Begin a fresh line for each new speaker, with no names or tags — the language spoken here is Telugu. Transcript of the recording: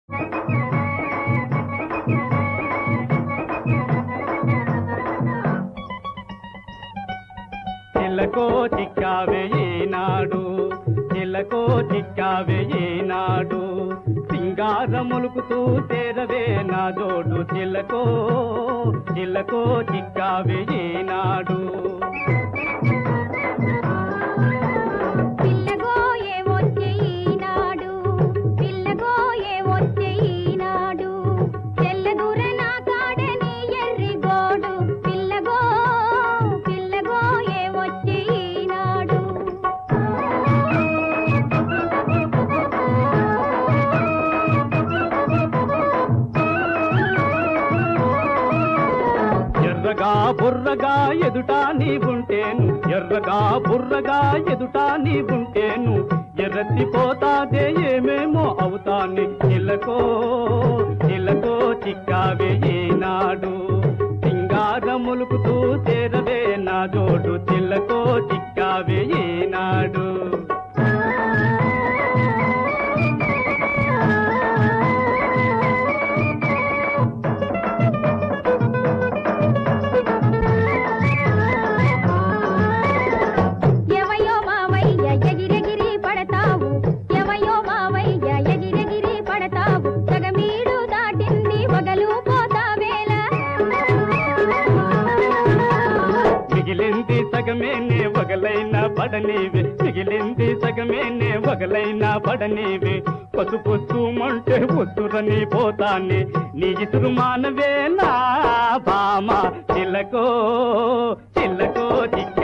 చిలకో చిక్కావే ఈనాడు చిలకో చిక్కావే ఈనాడు సింగారములుకుతూ చేరవే నా జోడు చిలకో చిలకో చిక్కావే ఈనాడు
పిల్లగోయే వచ్చే ఈనాడు పిల్లగోయే వచ్చే ఈనాడు తెల్లదూర నా కాడని ఎర్రి గోడు పిల్లగో పిల్లగోయే వచ్చే ఈనాడు
ఎర్రగా బుర్రగా ఎదుట నీవుంటేను ఎర్రగా బుర్రగా ఎదుట నీవుంటేను ఎర్రతిపోతాదే ఏమేమో అవుతాని చిలకో చిలకో చిక్కావే ఈనాడు సింగారములుకుతూ చేరవే నా జోడు చిలకో చిక్కావే ఈనాడు
ఎవయో మావయ్య ఎగిరెగిరి పడతావు ఎవయో మావయ్య ఎగిరెగిరి పడతావు సగమీడు దాటింది వగలు పోతావేల
మిగిలింది సగమేనే వగలైన పడనీవి మిగిలింది సగమేనే వగలైన పడనీవి పసుపు మంటే ఉసురని పోతానే నీ ఇసురు మానవే నా బామ చిలకో చిలకో చిక్క